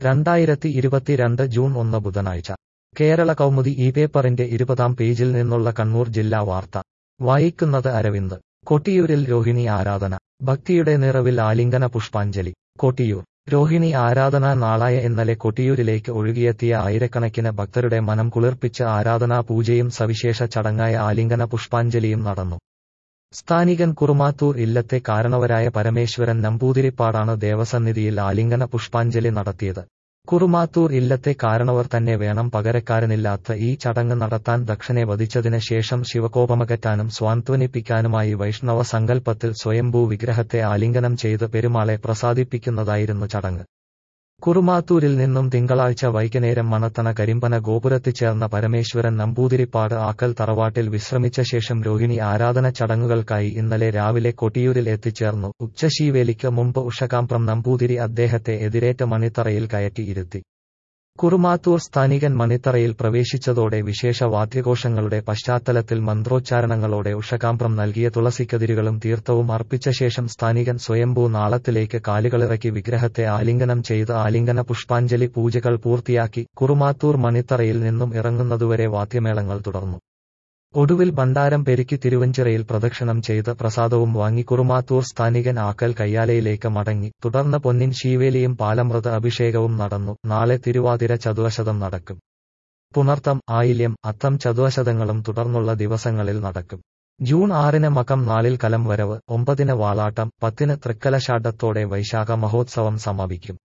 രണ്ടായിരത്തി ഇരുപത്തിരണ്ട് ജൂൺ ഒന്ന് ബുധനാഴ്ച കേരള കൗമുദി ഈ പേപ്പറിന്റെ ഇരുപതാം പേജിൽ നിന്നുള്ള കണ്ണൂർ ജില്ലാ വാർത്ത വായിക്കുന്നത് അരവിന്ദ് കൊട്ടിയൂരിൽ രോഹിണി ആരാധന ഭക്തിയുടെ നിറവിൽ ആലിംഗന പുഷ്പാഞ്ജലി കൊട്ടിയൂർ രോഹിണി ആരാധനാ നാളായ ഇന്നലെ കൊട്ടിയൂരിലേക്ക് ഒഴുകിയെത്തിയ ആയിരക്കണക്കിന് ഭക്തരുടെ മനം കുളിർപ്പിച്ച് ആരാധനാ പൂജയും സവിശേഷ ചടങ്ങായ ആലിംഗന പുഷ്പാഞ്ജലിയും നടന്നു സ്ഥാനികൻ കുറുമാത്തൂർ ഇല്ലത്തെ കാരണവരായ പരമേശ്വരൻ നമ്പൂതിരിപ്പാടാണ് ദേവസന്നിധിയിൽ ആലിംഗന പുഷ്പാഞ്ജലി നടത്തിയത് കുറുമാത്തൂർ ഇല്ലത്തെ കാരണവർ തന്നെ വേണം പകരക്കാരനില്ലാത്ത ഈ ചടങ്ങ് നടത്താൻ ദക്ഷനെ വധിച്ചതിന് ശേഷം ശിവകോപമകറ്റാനും സ്വാന്തവനിപ്പിക്കാനുമായി വൈഷ്ണവ സങ്കല്പത്തിൽ സ്വയംഭൂ വിഗ്രഹത്തെ ആലിംഗനം ചെയ്ത് പെരുമാളെ പ്രസാദിപ്പിക്കുന്നതായിരുന്നു ചടങ്ങ് കുറുമാത്തൂരിൽ നിന്നും തിങ്കളാഴ്ച വൈകുന്നേരം മണത്തണ കരിമ്പന ഗോപുരത്തിൽ ചേർന്ന പരമേശ്വരൻ നമ്പൂതിരിപ്പാട് ആക്കൽ തറവാട്ടിൽ വിശ്രമിച്ച ശേഷം രോഹിണി ആരാധന ചടങ്ങുകൾക്കായി ഇന്നലെ രാവിലെ കൊട്ടിയൂരിൽ എത്തിച്ചേർന്നു ഉച്ചശീവേലിക്ക് മുമ്പ് ഉഷകാംപ്രം നമ്പൂതിരി അദ്ദേഹത്തെ എതിരേറ്റ മണിത്തറയിൽ കയറ്റി ഇരുത്തി കുറുമാത്തൂർ സ്ഥാനികൻ മണിത്തറയിൽ പ്രവേശിച്ചതോടെ വിശേഷ വാദ്യഘോഷങ്ങളുടെ പശ്ചാത്തലത്തിൽ മന്ത്രോച്ചാരണങ്ങളോടെ ഉഷകാംപ്രം നൽകിയ തുളസിക്കതിരുകളും തീർത്ഥവും അർപ്പിച്ച ശേഷം സ്ഥാനികൻ സ്വയംഭൂ നാളത്തിലേക്ക് കാലുകളിറക്കി വിഗ്രഹത്തെ ആലിംഗനം ചെയ്ത് ആലിംഗന പുഷ്പാഞ്ജലി പൂജകൾ പൂർത്തിയാക്കി കുറുമാത്തൂർ മണിത്തറയിൽ നിന്നും ഇറങ്ങുന്നതുവരെ വാദ്യമേളങ്ങൾ തുടർന്നു ഒടുവിൽ ഭണ്ഡാരം പെരുക്കി തിരുവഞ്ചിറയിൽ പ്രദക്ഷിണം ചെയ്ത് പ്രസാദവും വാങ്ങി കുറുമാത്തൂർ സ്ഥാനികൻ ആക്കൽ കയ്യാലയിലേക്ക് മടങ്ങി തുടർന്ന് പൊന്നിൻ ശീവേലിയും പാലമൃത അഭിഷേകവും നടന്നു നാളെ തിരുവാതിര ചതുവശതം നടക്കും പുണർത്തം ആയില്യം അത്തം ചതുവശതങ്ങളും തുടർന്നുള്ള ദിവസങ്ങളിൽ നടക്കും ജൂൺ ആറിന് മകം നാലിൽ കലം വരവ് ഒമ്പതിന് വാളാട്ടം പത്തിന് തൃക്കലശാട്ടത്തോടെ വൈശാഖ മഹോത്സവം സമാപിക്കും